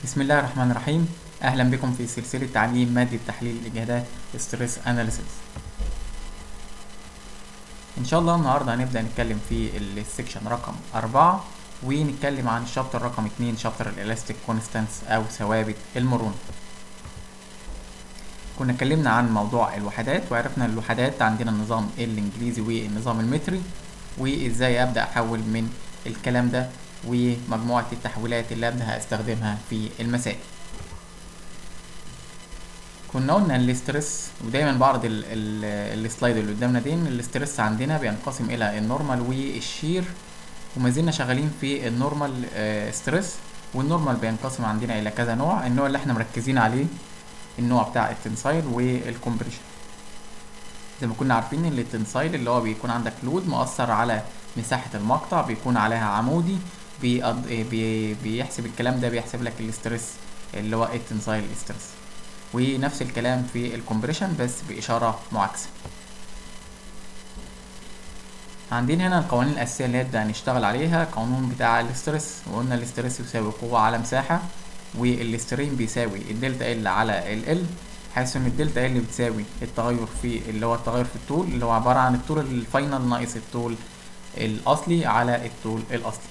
بسم الله الرحمن الرحيم اهلا بكم في سلسله تعليم ماده تحليل الاجهادات ستريس اناليسيس ان شاء الله النهارده هنبدا نتكلم في السكشن رقم أربعة ونتكلم عن الشابتر رقم اتنين شابتر الالاستيك كونستانس او ثوابت المرونه كنا اتكلمنا عن موضوع الوحدات وعرفنا الوحدات عندنا النظام الانجليزي والنظام المتري وازاي ابدا احول من الكلام ده ومجموعة التحويلات اللي ابدا استخدمها في المسائل كنا قلنا الاسترس ودايما بعرض ال ال السلايد اللي قدامنا دي الاسترس عندنا بينقسم الى النورمال والشير وما زلنا شغالين في النورمال ستريس والنورمال بينقسم عندنا الى كذا نوع النوع اللي احنا مركزين عليه النوع بتاع التنسايل والكمبريشن زي ما كنا عارفين ان التنسايل اللي هو بيكون عندك لود مؤثر على مساحة المقطع بيكون عليها عمودي بيقض... بي... بيحسب الكلام ده بيحسب لك الاسترس اللي هو التنسايل ستريس ونفس الكلام في الكمبريشن بس بإشارة معاكسة عندنا هنا القوانين الأساسية اللي نبدأ نشتغل عليها قانون بتاع الاسترس وقلنا الاسترس يساوي قوة على مساحة والاسترين بيساوي الدلتا ال على ال ال حيث ان الدلتا ال بتساوي التغير في اللي هو التغير في الطول اللي هو عبارة عن الطول الفاينل ناقص الطول الأصلي على الطول الأصلي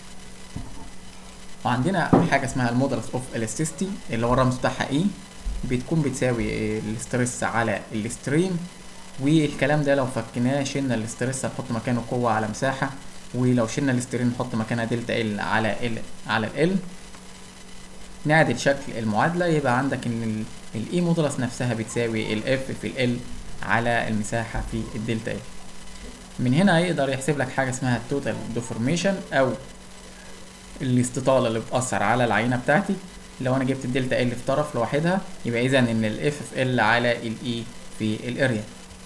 وعندنا حاجة اسمها المودلس اوف elasticity اللي هو الرمز بتاعها ايه بتكون بتساوي الاسترس على الاسترين والكلام ده لو فكناه شلنا الاسترس هنحط مكانه قوة على مساحة ولو شلنا الاسترين نحط مكانها دلتا ال على ال على ال نعدل شكل المعادلة يبقى عندك ان الاي مودلس نفسها بتساوي الاف في ال على المساحة في الدلتا ال من هنا يقدر يحسب لك حاجة اسمها التوتال ديفورميشن او الاستطالة اللي بتأثر على العينة بتاعتي لو انا جبت الدلتا ال في طرف لوحدها يبقى اذا ان الاف في ال على الاي في الاريا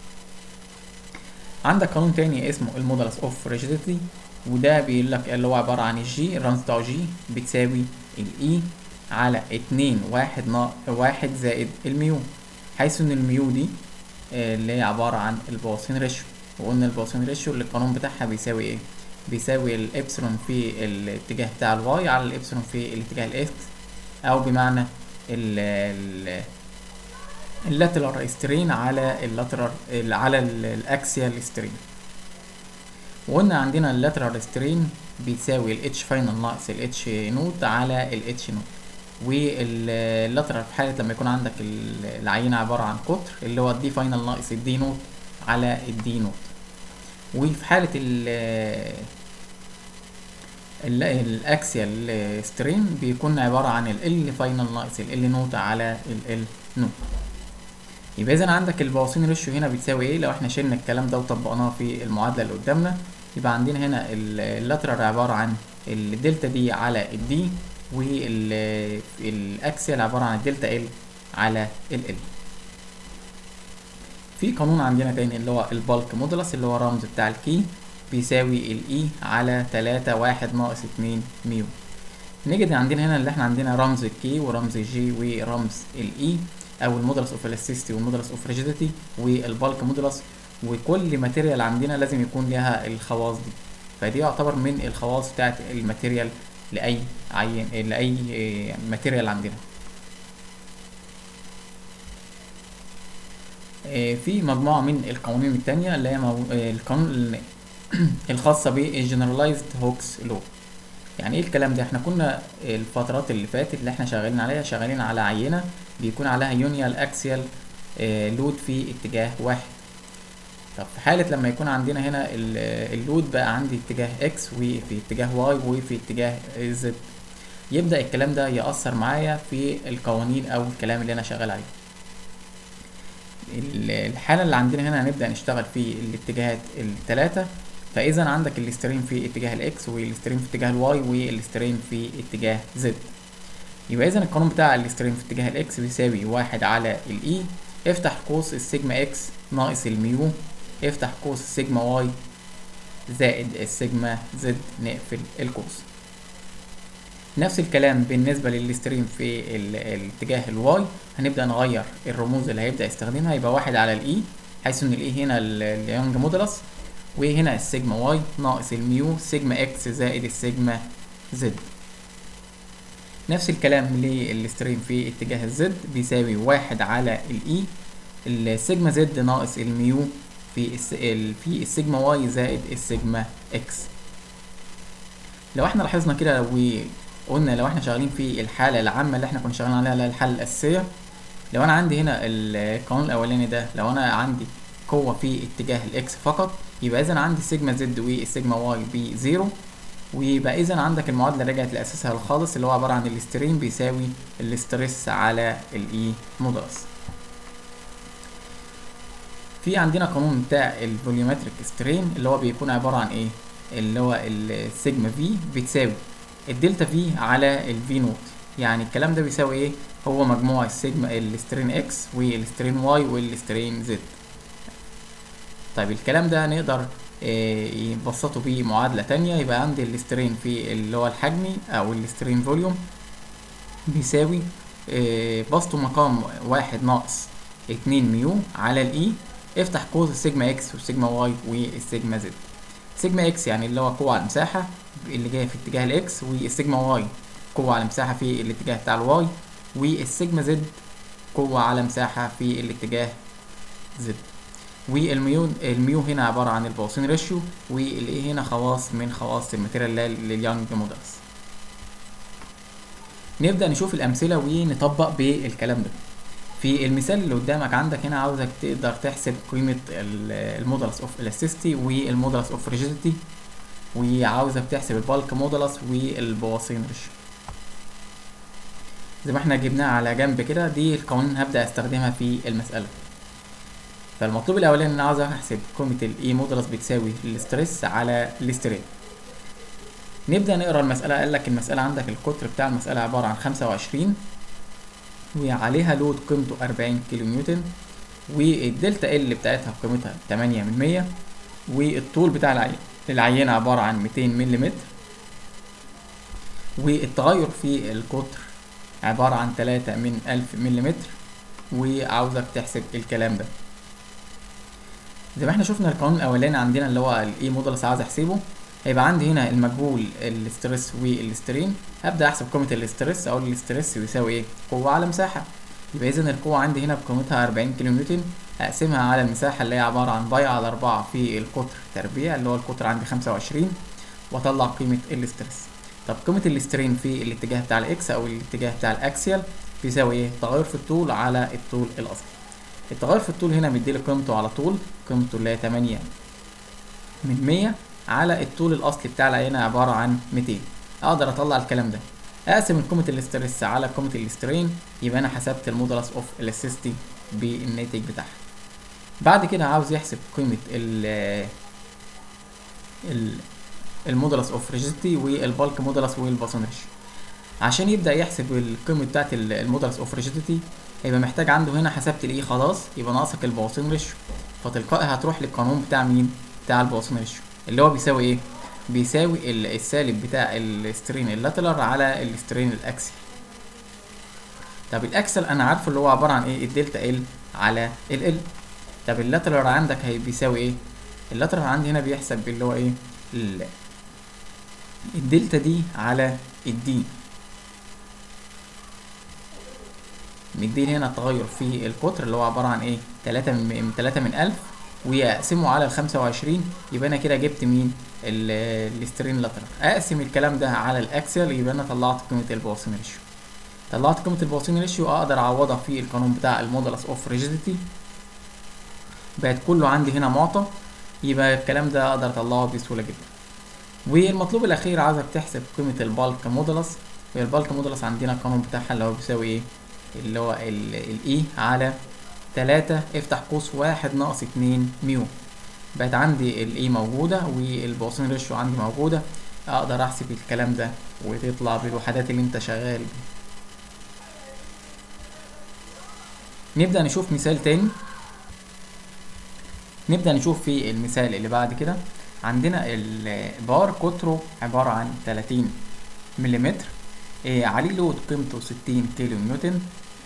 عندك قانون تاني اسمه المودلس اوف ريجيديتي وده بيقول لك اللي هو عبارة عن الجي الرمز بتاعه جي بتساوي الاي على اتنين واحد نا واحد زائد الميو حيث ان الميو دي اللي هي عبارة عن البواسين ريشيو وقلنا البواسين ريشيو اللي القانون بتاعها بيساوي ايه بيساوي الابسلون في الاتجاه بتاع الواي على الابسلون في الاتجاه الاكس او بمعنى ال ال اللاترال سترين على اللاترال على الاكسيال سترين وقلنا عندنا اللاترال سترين بيساوي الاتش فاينل ناقص الاتش نوت على الاتش نوت واللاترال في حالة لما يكون عندك العينة عبارة عن قطر اللي هو الدي فاينل ناقص الدي نوت على الدي نوت وفي حالة ال الاكسيال سترين بيكون عبارة عن ال فاينل ناقص ال نوت على ال نوت يبقى اذا عندك البواسين ريشيو هنا بتساوي ايه لو احنا شلنا الكلام ده وطبقناه في المعادلة اللي قدامنا يبقى عندنا هنا اللاترال عبارة عن الدلتا دي على الدي والاكسيال عبارة عن الدلتا ال على ال ال في قانون عندنا تاني اللي هو البالك مودولس اللي هو الرمز بتاع الكي بيساوي الاي على تلاتة واحد ناقص اتنين ميو نجد عندنا هنا اللي احنا عندنا رمز الكي ورمز الجي ورمز الاي او المودولس اوف elasticity والمودولس اوف ريجيديتي والبالك مودولس وكل ماتيريال عندنا لازم يكون لها الخواص دي فدي يعتبر من الخواص بتاعت الماتيريال لاي عين لاي ماتيريال عندنا في مجموعة من القوانين التانية اللي هي القانون الخاصة بالجنرالايزد هوكس لو يعني ايه الكلام ده احنا كنا الفترات اللي فاتت اللي احنا شغالين عليها شغالين على عينة بيكون عليها يونيال اكسيال لود في اتجاه واحد طب في حالة لما يكون عندنا هنا اللود بقى عندي اتجاه اكس وفي اتجاه واي وفي اتجاه زد يبدأ الكلام ده يأثر معايا في القوانين او الكلام اللي انا شغال عليه الحالة اللي عندنا هنا هنبدأ نشتغل في الاتجاهات التلاتة فإذا عندك الاسترين في اتجاه الإكس والاسترين في اتجاه الواي والاسترين في اتجاه زد يبقى إذا القانون بتاع الاسترين في اتجاه الإكس بيساوي واحد على الإي افتح قوس السيجما إكس ناقص الميو افتح قوس السيجما واي زائد السيجما زد نقفل القوس نفس الكلام بالنسبة للستريم في الاتجاه الواي هنبدأ نغير الرموز اللي هيبدأ يستخدمها يبقى واحد على الاي حيث ان الاي هنا اليونج مودولس وهنا السيجما واي ناقص الميو سيجما اكس زائد السيجما زد نفس الكلام للسترين في اتجاه الزد بيساوي واحد على الاي السيجما زد ناقص الميو في الس... ال... في السيجما واي زائد السيجما اكس لو احنا لاحظنا كده وقلنا لو احنا شغالين في الحالة العامة اللي احنا كنا شغالين عليها اللي هي الحالة الأساسية لو انا عندي هنا القانون الأولاني ده لو انا عندي قوة في اتجاه الاكس فقط يبقى اذا عندي السيجما زد والسيجما واي بزيرو ويبقى اذا عندك المعادله رجعت لاساسها الخالص اللي هو عباره عن الاسترين بيساوي الاسترس على الاي مودولس في عندنا قانون بتاع الفوليومتريك سترين اللي هو بيكون عباره عن ايه اللي هو السيجما في بتساوي الدلتا في على الفي نوت يعني الكلام ده بيساوي ايه هو مجموع السيجما السترين اكس والسترين واي والسترين زد طيب الكلام ده نقدر يبسطوا بيه معادلة تانية يبقى عندي الاسترين في اللي هو الحجمي أو الاسترين فوليوم بيساوي بسطه مقام واحد ناقص اتنين ميو على الإي افتح قوس السيجما اكس والسيجما واي والسيجما زد سيجما اكس يعني اللي هو قوة على المساحة اللي جاية في اتجاه الاكس والسيجما واي قوة على المساحة في الاتجاه بتاع الواي والسيجما زد قوة على مساحة في الاتجاه زد والميو الميو هنا عبارة عن البواسين ريشيو والايه هنا خواص من خواص الماتيريال لليانج مودلز نبدأ نشوف الأمثلة ونطبق بالكلام ده في المثال اللي قدامك عندك هنا عاوزك تقدر تحسب قيمة المودلس اوف elasticity والمودلس اوف rigidity وعاوزك تحسب البالك مودلس والبواسين ريشيو زي ما احنا جبناها على جنب كده دي القوانين هبدأ استخدمها في المسألة فالمطلوب الاولاني ان انا عاوز احسب قيمه الاي مودولس بتساوي الاستريس على الاسترين نبدا نقرا المساله قال لك المساله عندك القطر بتاع المساله عباره عن 25 وعليها لود قيمته 40 كيلو نيوتن والدلتا ال بتاعتها قيمتها 8 من 100 والطول بتاع العين العينه عباره عن 200 ملم والتغير في القطر عباره عن 3 من 1000 ملم وعاوزك تحسب الكلام ده زي ما احنا شفنا القانون الاولاني عندنا اللي هو الاي مودولس عاوز احسبه هيبقى عندي هنا المجهول الاسترس والسترين هبدا احسب قيمه الاسترس اقول الاسترس بيساوي ايه قوه على مساحه يبقى اذا القوه عندي هنا بقيمتها 40 كيلو نيوتن اقسمها على المساحه اللي هي عباره عن باي على 4 في القطر تربيع اللي هو القطر عندي 25 واطلع قيمه الاسترس طب قيمه الاسترين في الاتجاه بتاع الاكس او الاتجاه بتاع الاكسيال بيساوي ايه تغير في الطول على الطول الاصلي التغير في الطول هنا مديلي قيمته على طول قيمته اللي هي 8 من 100 على الطول الاصلي بتاع العينه عباره عن 200 اقدر اطلع الكلام ده اقسم قيمه الاسترس على قيمه الاسترين يبقى انا حسبت المودولس اوف elasticity بالناتج بتاعها بعد كده عاوز يحسب قيمه ال ال المودولس اوف ريجيستي والبالك مودولس والباسون ريشيو عشان يبدا يحسب القيمه بتاعت المودولس اوف ريجيديتي هيبقى محتاج عنده هنا حسبت الاي خلاص يبقى ناقصك البواسين ريشيو فتلقائي هتروح للقانون بتاع مين بتاع البواسين ريشيو اللي هو بيساوي ايه بيساوي السالب بتاع السترين اللاترال على السترين الاكسل طب الاكسل انا عارفه اللي هو عباره عن ايه الدلتا ال على ال ال طب اللاترال عندك هي بيساوي ايه اللاترال عندي هنا بيحسب اللي هو ايه الدلتا دي على الدي مديني هنا التغير في القطر اللي هو عبارة عن ايه تلاتة من تلاتة من ألف وأقسمه على الخمسة وعشرين يبقى أنا كده جبت مين السترين لاترال أقسم الكلام ده على الأكسل يبقى أنا طلعت قيمة البواسين ريشيو طلعت قيمة البواسين ريشيو أقدر أعوضها في القانون بتاع المودلس أوف ريجيديتي بقت كله عندي هنا معطى يبقى الكلام ده أقدر أطلعه بسهولة جدا والمطلوب الأخير عايزك تحسب قيمة البالك مودلس والبالك مودلس عندنا القانون بتاعها اللي هو بيساوي ايه اللي هو الاي على تلاتة افتح قوس واحد ناقص اتنين ميو بقت عندي الاي موجودة والبواسين ريشيو عندي موجودة اقدر احسب الكلام ده وتطلع بالوحدات اللي انت شغال بيها نبدأ نشوف مثال تاني نبدأ نشوف في المثال اللي بعد كده عندنا البار قطره عبارة عن 30 ملم إيه عليه لود قيمته 60 كيلو نيوتن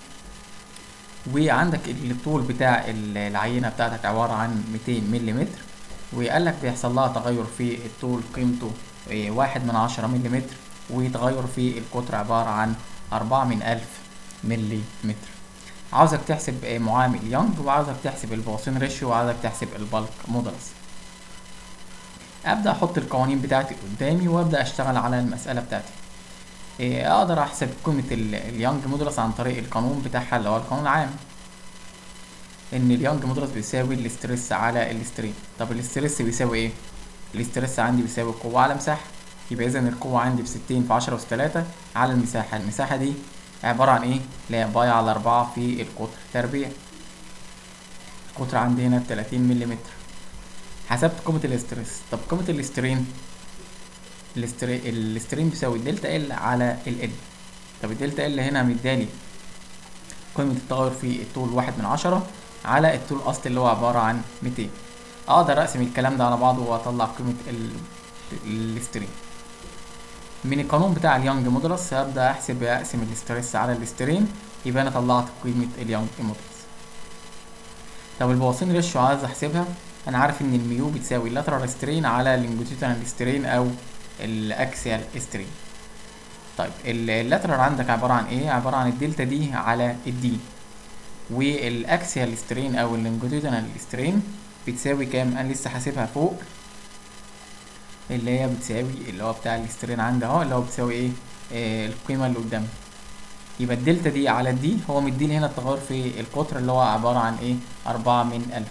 وعندك الطول بتاع العينة بتاعتك عبارة عن 200 ملم وقال لك بيحصل لها تغير في الطول قيمته إيه واحد من عشرة ملم وتغير في القطر عبارة عن أربعة من ألف ملي متر عاوزك تحسب آه، معامل يونج وعاوزك تحسب البواسون ريشيو وعاوزك تحسب البالك مودلس ابدا احط القوانين بتاعتي قدامي وابدا اشتغل على المساله بتاعتي إيه، اقدر احسب قيمه ال- اليونج مودولس عن طريق القانون بتاعها اللي هو القانون العام ان اليونج مودولس بيساوي الاسترس على الاسترين طب الاسترس بيساوي ايه الاسترس عندي بيساوي القوه على مساحه يبقى اذا القوه عندي بستين في عشرة أس تلاتة على المساحه المساحه دي عباره عن ايه اللي هي باي على أربعة في القطر تربيع القطر عندي هنا بتلاتين ملم حسبت قيمة الاسترس طب قيمة الاسترين الاسترين الاسترين بيساوي الدلتا ال على ال ال طب الدلتا ال هنا مدالي قيمة التغير في الطول واحد من عشرة على الطول الأصلي اللي هو عبارة عن ميتين أقدر أقسم الكلام ده على بعضه وأطلع قيمة ال- الاسترين من القانون بتاع اليونج مودولس هبدأ أحسب أقسم الاسترس على الاسترين يبقى أنا طلعت قيمة اليونج مودولس طب البواسين ريشيو عايز احسبها انا عارف ان الميو بتساوي اللاترال سترين على اللونجيتودينال سترين او الاكسيال سترين طيب ال- اللاترال عندك عبارة عن ايه عبارة عن الدلتا دي على الدي والاكسيال سترين او اللونجيتودينال سترين بتساوي كام انا لسه حاسبها فوق اللي هي بتساوي اللي هو بتاع السترين عندي اهو اللي هو بتساوي ايه آه القيمة اللي قدامي يبقى الدلتا دي على الدي هو مديلي هنا التغير في القطر اللي هو عبارة عن ايه أربعة من ألف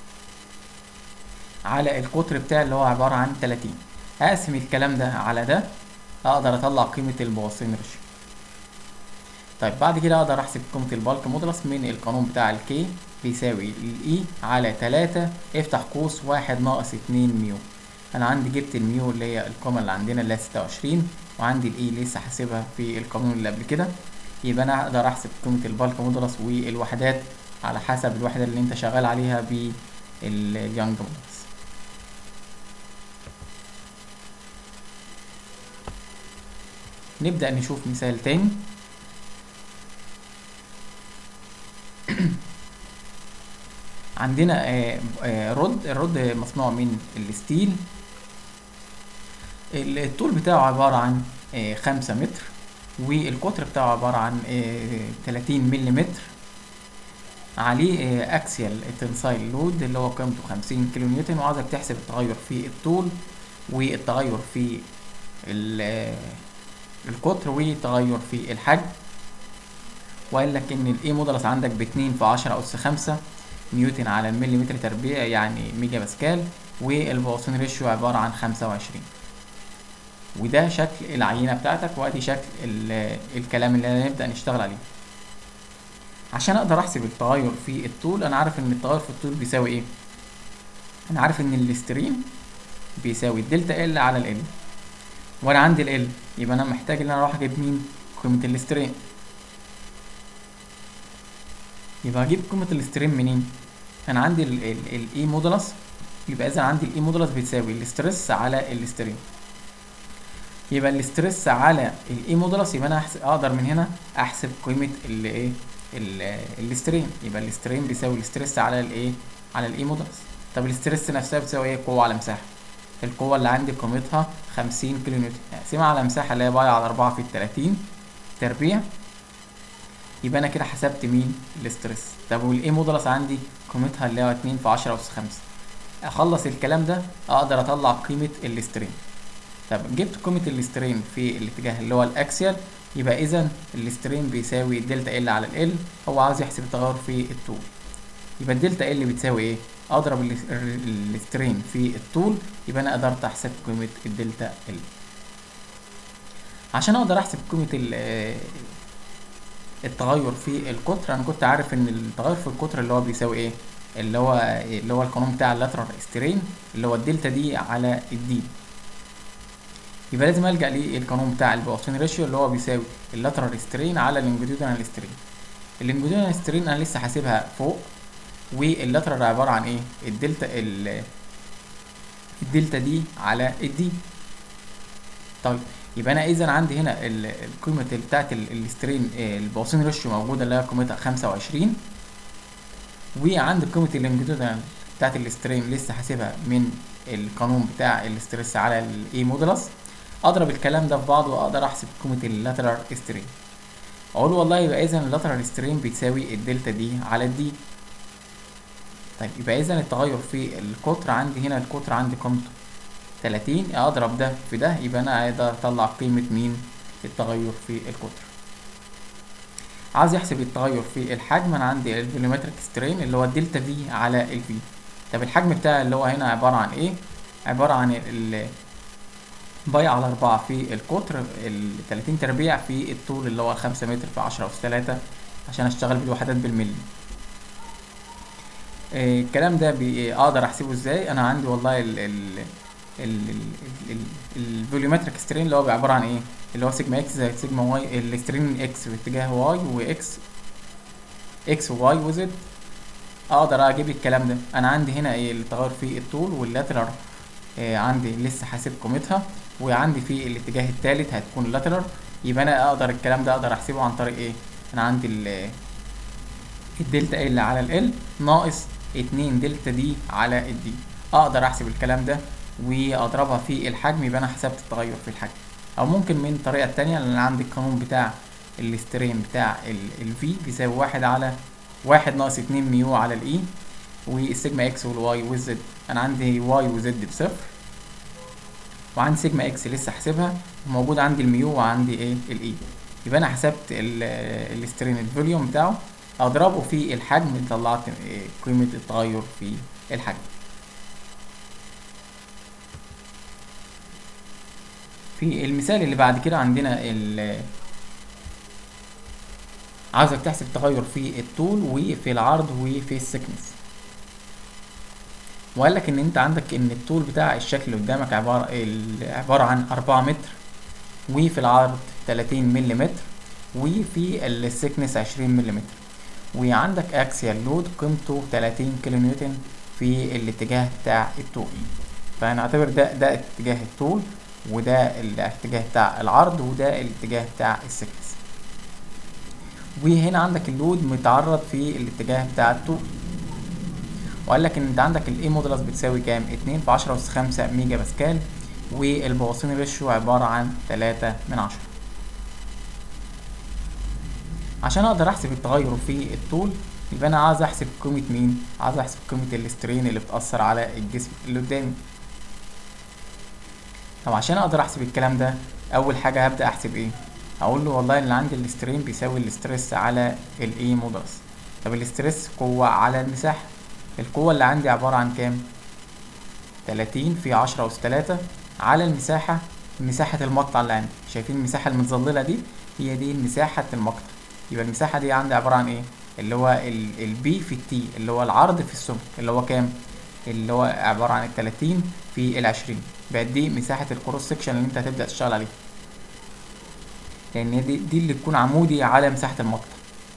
على القطر بتاعي اللي هو عبارة عن تلاتين أقسم الكلام ده على ده أقدر أطلع قيمة البواسين ريشيو طيب بعد كده أقدر أحسب قيمة البالك مودولس من القانون بتاع الكي بيساوي الإي على تلاتة افتح قوس واحد ناقص اتنين ميو أنا عندي جبت الميو اللي هي القيمة اللي عندنا اللي هي ستة وعشرين وعندي الإي لسه حاسبها في القانون اللي قبل كده يبقى انا اقدر احسب قيمه البالك مودولس والوحدات على حسب الوحده اللي انت شغال عليها باليونج مودولس نبدا نشوف مثال تاني عندنا آه، آه، رد الرد مصنوع من الستيل الطول بتاعه عبارة عن آه، خمسة متر والقطر بتاعه عبارة عن آه، 30 ملم عليه اكسيال تنسايل لود اللي هو قيمته 50 كيلو نيوتن وعاوزك تحسب التغير في الطول والتغير في ال- آه، القطر والتغير في الحجم وقال لك ان الاي مودلس عندك باتنين في عشرة اس خمسة نيوتن على المليمتر تربيع يعني ميجا باسكال والبواسون ريشيو عبارة عن خمسة وعشرين وده شكل العينة بتاعتك وادي شكل ال- الكلام اللي هنبدأ نشتغل عليه عشان اقدر احسب التغير في الطول انا عارف ان التغير في الطول بيساوي ايه انا عارف ان الاستريم بيساوي الدلتا ال على ال وانا عندي ال يبقى انا محتاج ان انا اروح اجيب مين قيمة الاستريم يبقى اجيب قيمة الاستريم منين انا عندي الاي مودولس يبقى اذا عندي الاي مودولس بتساوي الاسترس على الاستريم يبقى الاسترس على الاي مودولس يبقى انا أحسب اقدر من هنا احسب قيمه الايه الاسترين يبقى الاسترين بيساوي الاسترس على الايه على الاي مودولس طب الاسترس نفسها بتساوي ايه قوه على مساحه القوه اللي عندي قيمتها 50 كيلو نيوتن اقسمها على مساحه اللي هي باي على 4 في 30 تربيع يبقى انا كده حسبت مين الاسترس طب والاي مودولس عندي قيمتها اللي هو 2 في 10 اس 5 اخلص الكلام ده اقدر اطلع قيمه الاسترين طب جبت قيمة الاسترين في الاتجاه اللي هو الاكسيال يبقى اذا الاسترين بيساوي دلتا ال على ال هو عاوز يحسب التغير في الطول يبقى الدلتا ال بتساوي ايه اضرب الاس- الاسترين في الطول يبقى انا قدرت احسب قيمة الدلتا ال عشان اقدر احسب قيمة ال- التغير في القطر انا كنت عارف ان التغير في القطر اللي هو بيساوي ايه اللي هو اللي هو القانون بتاع اللاترال استرين اللي هو الدلتا دي على الدي يبقى لازم الجا للقانون بتاع البواسون ريشيو اللي هو بيساوي اللاترال سترين على اللونجيتودينال سترين اللونجيتودينال سترين انا لسه حاسبها فوق واللاترال عباره عن ايه الدلتا ال الدلتا دي على الدي طيب يبقى انا اذا عندي هنا ال- القيمه بتاعت ال- السترين آه، البواسون ريشيو موجوده اللي هي قيمتها 25 وعندي قيمه اللونجيتودينال بتاعت السترين لسه حاسبها من القانون بتاع الاسترس على الاي مودولس اضرب الكلام ده في بعض واقدر احسب قيمه اللاترال سترين اقول والله يبقى اذا اللاترال سترين بتساوي الدلتا دي على الدي طيب يبقى اذا التغير في القطر عندي هنا القطر عندي قيمته 30 اضرب ده في ده يبقى انا اقدر اطلع قيمة مين التغير في القطر عاوز يحسب التغير في الحجم انا عندي الفوليومتريك سترين اللي هو الدلتا في على الفي طب الحجم بتاعي اللي هو هنا عبارة عن ايه عبارة عن ال باي على أربعة في القطر ال 30 تربيع في الطول اللي هو خمسة متر في عشرة أس تلاتة عشان أشتغل بالوحدات بالملي آه، الكلام ده بي- اقدر احسبه ازاي انا عندي والله ال ال الفوليومتريك سترين اللي هو عباره عن ايه اللي هو سيجما اكس زائد سيجما واي السترين اكس باتجاه واي واكس اكس وواي وزد اقدر اجيب الكلام ده انا عندي هنا ايه التغير في الطول واللاترال آه عندي لسه حاسب قيمتها وعندي في الاتجاه الثالث هتكون اللاترال يبقى انا اقدر الكلام ده اقدر احسبه عن طريق ايه انا عندي ال الدلتا ال على ال ناقص اتنين دلتا دي على الدي اقدر احسب الكلام ده واضربها في الحجم يبقى انا حسبت التغير في الحجم او ممكن من الطريقه التانية لان انا عندي القانون بتاع الاسترين بتاع الفي بيساوي واحد على واحد ناقص اتنين ميو على الاي والسيجما اكس والواي والزد انا عندي واي وزد بصفر وعندي سيجما اكس لسه حاسبها وموجود عندي الميو وعندي ايه الاي يبقى انا حسبت ال- الاسترين الفوليوم بتاعه اضربه في الحجم اللي طلعت إيه قيمة التغير في الحجم في المثال اللي بعد كده عندنا ال عاوزك تحسب تغير في الطول وفي العرض وفي السكنس وقال لك ان انت عندك ان الطول بتاع الشكل اللي قدامك عبارة ال- عبارة عن أربعة متر وفي العرض تلاتين ملم وفي السكنس عشرين ملم وعندك اكسيال لود قيمته 30 كيلو نيوتن في الاتجاه بتاع الطول فنعتبر ده ده اتجاه الطول وده الاتجاه بتاع العرض وده الاتجاه بتاع السكنس وهنا عندك اللود متعرض في الاتجاه بتاع الطول وقال لك ان انت عندك الاي مودولس بتساوي كام 2 في 10 اس 5 ميجا باسكال والبواسين ريشيو عبارة عن 3 من 10 عشان اقدر احسب التغير في الطول يبقى انا عايز احسب قيمة مين عايز احسب قيمة الاسترين اللي بتأثر على الجسم اللي قدامي طب عشان اقدر احسب الكلام ده اول حاجة هبدأ احسب ايه اقول له والله اللي عندي الاسترين بيساوي الاسترس على الاي مودولس طب الاسترس قوة على المساحة القوة اللي عندي عبارة عن كام 30 في 10 أس 3 على المساحة مساحة المقطع اللي عندي شايفين المساحة المتظللة دي هي دي مساحة المقطع يبقى المساحة دي عندي عبارة عن ايه اللي هو البي في التي اللي هو العرض في السمك اللي هو كام اللي هو عبارة عن التلاتين في العشرين بقت دي مساحة الكروس سكشن اللي انت هتبدأ تشتغل عليه لان دي, دي اللي تكون عمودي على مساحة المقطع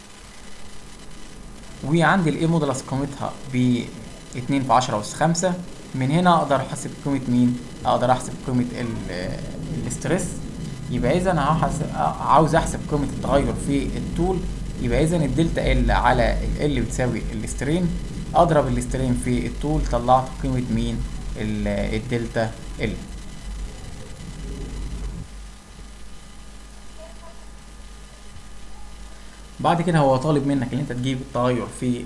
وعندي الاي مودولس قيمتها ب 2 في 10 اس 5 من هنا اقدر احسب قيمة مين اقدر احسب قيمة الاسترس يبقى اذا انا هحسب عاوز احسب قيمة التغير في الطول يبقى اذا الدلتا ال على ال بتساوي الاسترين اضرب الاسترين في الطول طلعت قيمة مين الدلتا ال بعد كده هو طالب منك ان انت تجيب التغير في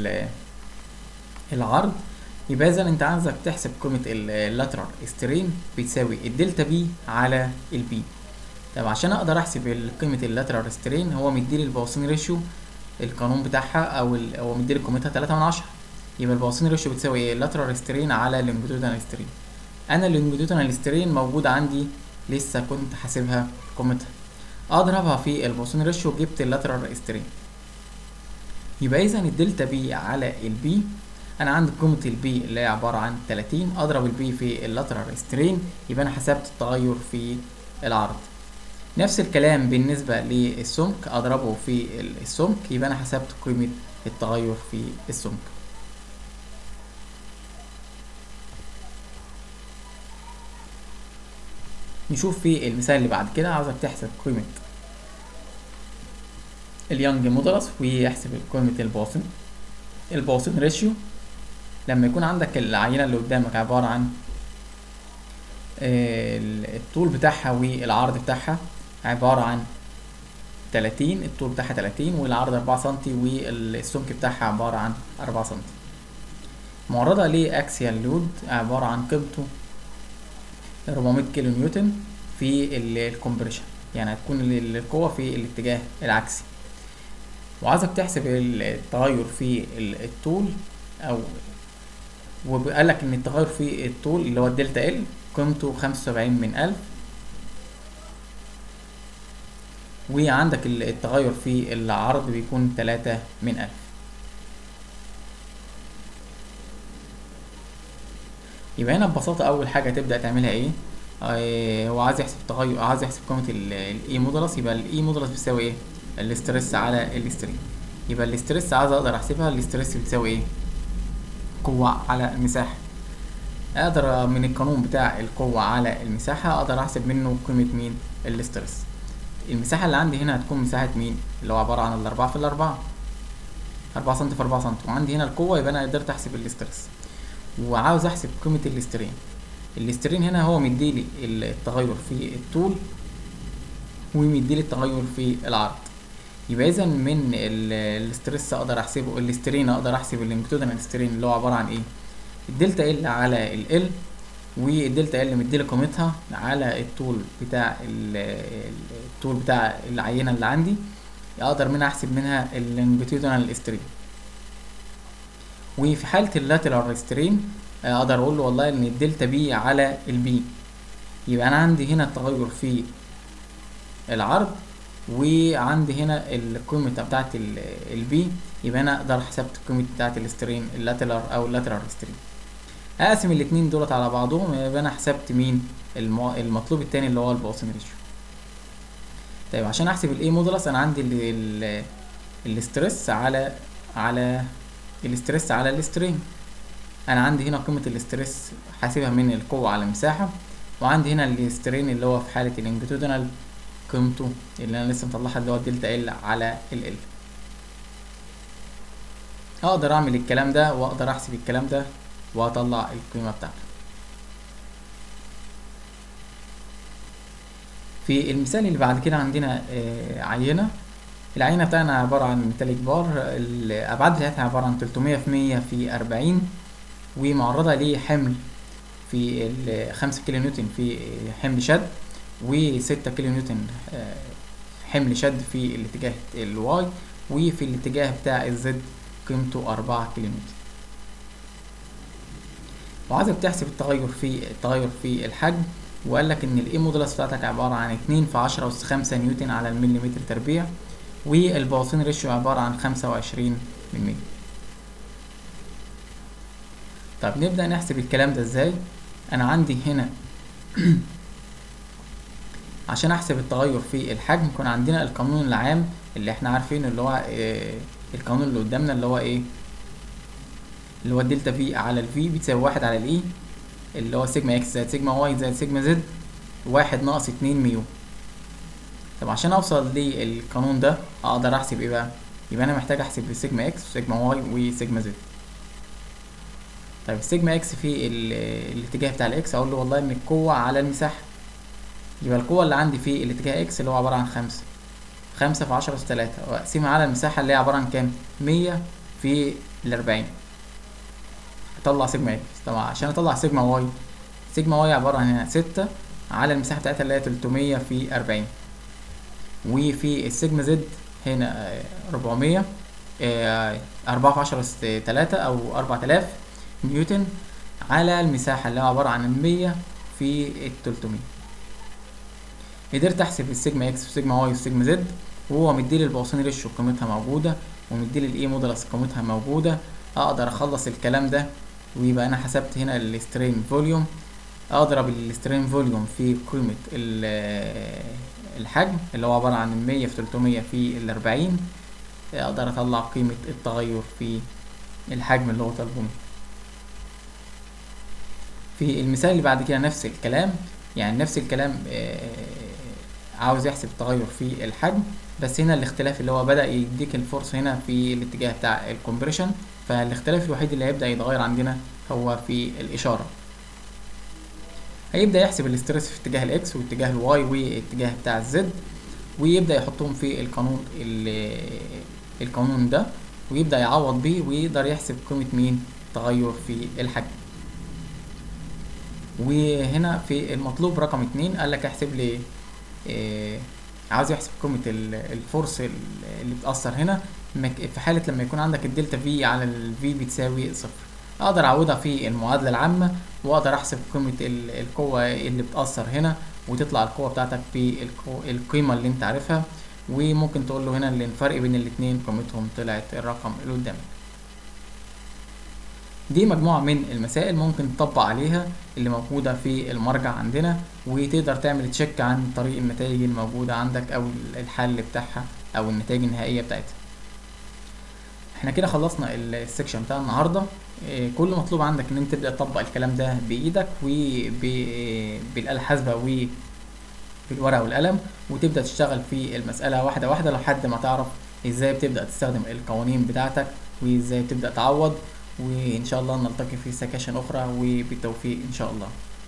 العرض يبقى اذا انت عايزك تحسب قيمة اللاترال سترين بتساوي الدلتا بي على البي طب عشان اقدر احسب قيمة اللاترال سترين هو مديلي البواسين ريشيو القانون بتاعها او هو مديلي قيمتها تلاتة من عشرة يبقى البواسين ريشيو بتساوي ايه اللاترال سترين على اللونجيتودينال سترين انا اللونجيتودينال سترين موجود عندي لسه كنت حاسبها قيمتها اضربها في البواسين ريشيو جبت اللاترال سترين يبقى اذا الدلتا بي على البي انا عندي قيمه البي اللي هي عباره عن 30 اضرب البي في اللاترال سترين يبقى انا حسبت التغير في العرض نفس الكلام بالنسبه للسمك اضربه في السمك يبقى انا حسبت قيمه التغير في السمك نشوف في المثال اللي بعد كده عاوزك تحسب قيمه اليانج مودولس ويحسب قيمه البواسن البواسن ريشيو لما يكون عندك العينة اللي قدامك عبارة عن الطول بتاعها والعرض بتاعها عبارة عن تلاتين الطول بتاعها تلاتين والعرض أربعة سنتي والسمك بتاعها عبارة عن أربعة سنتي معرضة لأكسيال لود عبارة عن قيمته 400 كيلو نيوتن في الكومبريشن يعني هتكون ال- القوة في الاتجاه العكسي وعايزك تحسب التغير في ال- الطول أو وقال لك إن التغير في الطول اللي هو الدلتا ال قيمته خمسة وسبعين من ألف وعندك ال- التغير في العرض بيكون تلاتة من ألف يبقى هنا ببساطة أول حاجة تبدأ تعملها إيه؟ آه، هو عايز يحسب تغير عايز يحسب قيمة الإي مودولس يبقى الإي مودولس بتساوي إيه؟ الاسترس على الاسترين يبقى الاسترس عايز أقدر أحسبها الاسترس بتساوي إيه؟ قوة على المساحة أقدر من القانون بتاع القوة على المساحة أقدر أحسب منه قيمة مين؟ الاسترس المساحة اللي عندي هنا هتكون مساحة مين؟ اللي هو عبارة عن الأربعة في الأربعة أربعة سنتي في أربعة سنتي وعندي هنا القوة يبقى أنا قدرت أحسب الاسترس وعاوز أحسب قيمة الاسترين الاسترين هنا هو مديلي التغير في الطول ومديلي التغير في العرض يبقى اذا من ال- الاسترس اقدر احسبه الاسترين اقدر احسب اللونجيتودينال استرين اللي هو عباره عن ايه الدلتا ال على ال ال والدلتا ال مديلي قيمتها على الطول بتاع ال- ال- الطول بتاع العينه اللي عندي اقدر منها احسب منها اللونجيتودينال استرين وفي حاله اللاترال سترين اقدر اقول له والله ان الدلتا بي على البي يبقى انا عندي هنا التغير في العرض وعندي هنا القيمة بتاعت البي يبقى انا اقدر حسبت القيمة بتاعت السترين اللاترال او اللاترال سترين اقسم الاتنين دولت على بعضهم يبقى انا حسبت مين الم- المطلوب التاني اللي هو البواسين ريشيو طيب عشان احسب الاي مودولس انا عندي ال ال الاسترس على على الاسترس على السترين انا عندي هنا قيمة الاسترس حاسبها من القوة على المساحة وعندي هنا الاسترين اللي هو في حالة الانجيتودينال قيمته اللي انا لسه مطلعها اللي هو الدلتا ال على ال ال اقدر اعمل الكلام ده واقدر احسب الكلام ده واطلع القيمة بتاعته في المثال اللي بعد كده عندنا آه، عينة العينة بتاعنا عبارة عن ميتاليك بار الأبعاد بتاعتها عبارة عن 300 في 100 في 40 ومعرضة لحمل في ال 5 كيلو نيوتن في حمل شد و6 كيلو نيوتن آه، حمل شد في الاتجاه الواي وفي الاتجاه بتاع الزد قيمته 4 كيلو نيوتن وعايزك تحسب التغير في التغير في الحجم وقال لك ان الاي مودولس بتاعتك عبارة عن 2 في 10 أس 5 نيوتن على المليمتر تربيع والبواسين ريشيو عبارة عن 25 من 100 طب نبدأ نحسب الكلام ده ازاي انا عندي هنا عشان احسب التغير في الحجم يكون عندنا القانون العام اللي احنا عارفينه اللي هو آه، القانون اللي قدامنا اللي هو ايه اللي هو الدلتا في على الفي بتساوي واحد على الاي اللي هو سيجما اكس زائد سيجما واي زائد سيجما زد واحد ناقص اتنين ميو طب عشان اوصل للقانون ده اقدر احسب ايه بقى يبقى انا محتاج احسب السيجما اكس وسيجما واي وسيجما زد طيب السيجما اكس في ال- الاتجاه بتاع الاكس اقول له والله ان القوة على المساحة يبقى القوة اللي عندي في الاتجاه اكس اللي هو عبارة عن خمسة خمسة في عشرة أس تلاتة وأقسمها على المساحة اللي هي عبارة عن كام؟ مية في الأربعين أطلع سيجما اكس طبعا عشان أطلع سيجما واي سيجما واي عبارة عن ستة على المساحة بتاعتها اللي هي تلتمية في أربعين وفي السيجما زد هنا ربعمية أربعة في عشرة أس تلاتة أو أربعة آلاف نيوتن على المساحة اللي هي عبارة عن المية في التلتمية قدرت احسب السيجما اكس والسيجما واي والسيجما زد وهو مديلي البواسين ريشيو قيمتها موجودة ومديلي الاي مودولس قيمتها موجودة اقدر اخلص الكلام ده ويبقى انا حسبت هنا السترين فوليوم اضرب السترين فوليوم في قيمة ال- الحجم اللي هو عبارة عن المية في تلتمية في الأربعين اقدر اطلع قيمة التغير في الحجم اللي هو طالبه مني. في المثال اللي بعد كده نفس الكلام يعني نفس الكلام آه، عاوز يحسب التغير في الحجم بس هنا الاختلاف اللي هو بدأ يديك الفرصة هنا في الاتجاه بتاع الكومبريشن فالاختلاف الوحيد اللي هيبدأ يتغير عندنا هو في الإشارة هيبدأ يحسب الاسترس في اتجاه الاكس واتجاه الواي واتجاه بتاع الزد ويبدأ يحطهم في القانون ال- القانون ده ويبدأ يعوض بيه ويقدر يحسب قيمة مين تغير في الحجم وهنا في المطلوب رقم اتنين قال لك احسب لي إيه عاوز يحسب قيمة ال- الفورس ال- اللي بتأثر هنا مك- في حالة لما يكون عندك الدلتا في على الفي بتساوي صفر اقدر اعوضها في المعادلة العامة واقدر احسب قيمة ال- القوة اللي بتأثر هنا وتطلع القوة بتاعتك بالقيمة اللي انت عارفها وممكن تقول له هنا ان الفرق بين الاتنين قيمتهم طلعت الرقم اللي قدامك دي مجموعة من المسائل ممكن تطبق عليها اللي موجودة في المرجع عندنا وتقدر تعمل تشيك عن طريق النتائج الموجودة عندك أو الحل بتاعها أو النتائج النهائية بتاعتها احنا كده خلصنا السكشن بتاع النهاردة إيه، كل مطلوب عندك ان انت تبدأ تطبق الكلام ده بإيدك وبالآلة الحاسبة وبالورقة والقلم وتبدأ تشتغل في المسألة واحدة واحدة لحد ما تعرف ازاي بتبدأ تستخدم القوانين بتاعتك وازاي بتبدأ تعوض وإن شاء الله نلتقي في سكاشن أخرى وبالتوفيق إن شاء الله